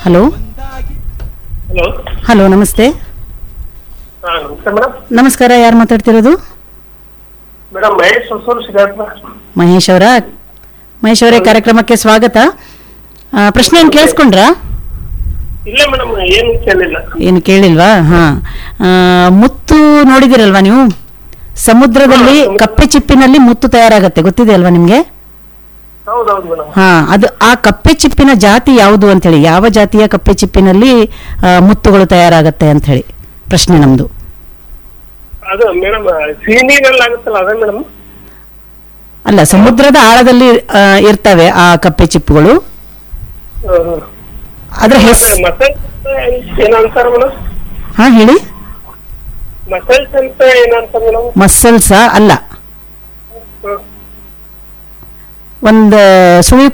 hello hello hello ನಮಸ್ತೆ ಹಾಂ ನಮಸ್ತೆ ಮೇಡಮ್ ನಮಸ್ಕಾರ ಯಾರು ಮಾತಾಡ್ತಿರೋದು ಮೇಡಮ್ ಮಹೇಶ್ ಹೊಸೂರು ಸಿದ್ದಾರ್ಥ ಮಹೇಶ್ ಅವರ ಮಹೇಶ್ ಅವರೇ ಕಾರ್ಯಕ್ರಮಕ್ಕೆ ಸ್ವಾಗತ ಆ, ಪ್ರಶ್ನೆ ಏನು ಕೇಳಿಸ್ಕೊಂಡ್ರಾ ಇಲ್ಲ ಮೇಡಮ್ ಏನು ಕೇಳಿಲ್ಲ ಏನು ಕೇಳಿಲ್ವಾ ಹಾ ಆ, ಮುತ್ತು ನೋಡಿದಿರಲ್ವಾ ನೀವು ಸಮುದ್ರದಲ್ಲಿ ಹಾ, ಸಮುದ್ರ- ಕಪ್ಪೆ ಚಿಪ್ಪಿನಲ್ಲಿ ಮುತ್ತು ತಯಾರಾಗತ್ತೆ ಗೊತ್ತಿದೆ ಅಲ್ವಾ ನಿಮ್ಗೆ ಹೌದೌದು ಮೇಡಮ್ ಹಾ ಅದು ಆ ಕಪ್ಪೆ ಚಿಪ್ಪಿನ ಜಾತಿ ಯಾವುದು ಅಂತ ಹೇಳಿ ಯಾವ ಜಾತಿಯ ಕಪ್ಪೆ ಚಿಪ್ಪಿನಲ್ಲಿ ಆ, ಮುತ್ತುಗಳು ತಯಾರಾಗತ್ತೆ ಅಂತ ಹೇಳಿ ಪ್ರಶ್ನೆ ನಮ್ದು ಅದು ಮೇಡಮ್ ಸಿಹಿ ನೀರಲ್ಲಿ ಆಗುತ್ತಲ್ಲ ಅದೇ ಮೇಡಮ್ ಅಲ್ಲ ಸಮುದ್ರದ ಆಳದಲ್ಲಿ ಆ, ಇರ್ತವೆ ಆ ಕಪ್ಪೆ ಚಿಪ್ಪುಗಳು ಅದ್ರ ಹೆಸರು ಮಸಲ್ಸ್ ಏನ ಅಂತಾರ ಮೇಡಮ್ ಹಾ ಹೇಳಿ ಮಸಲ್ಸ್ ಅಂತ ಏನಂತ ಮೇಡಮ್ ಮಸ್ಸಲ್ಸ ಅಲ್ಲ ಒಂದು ಸುಳಿ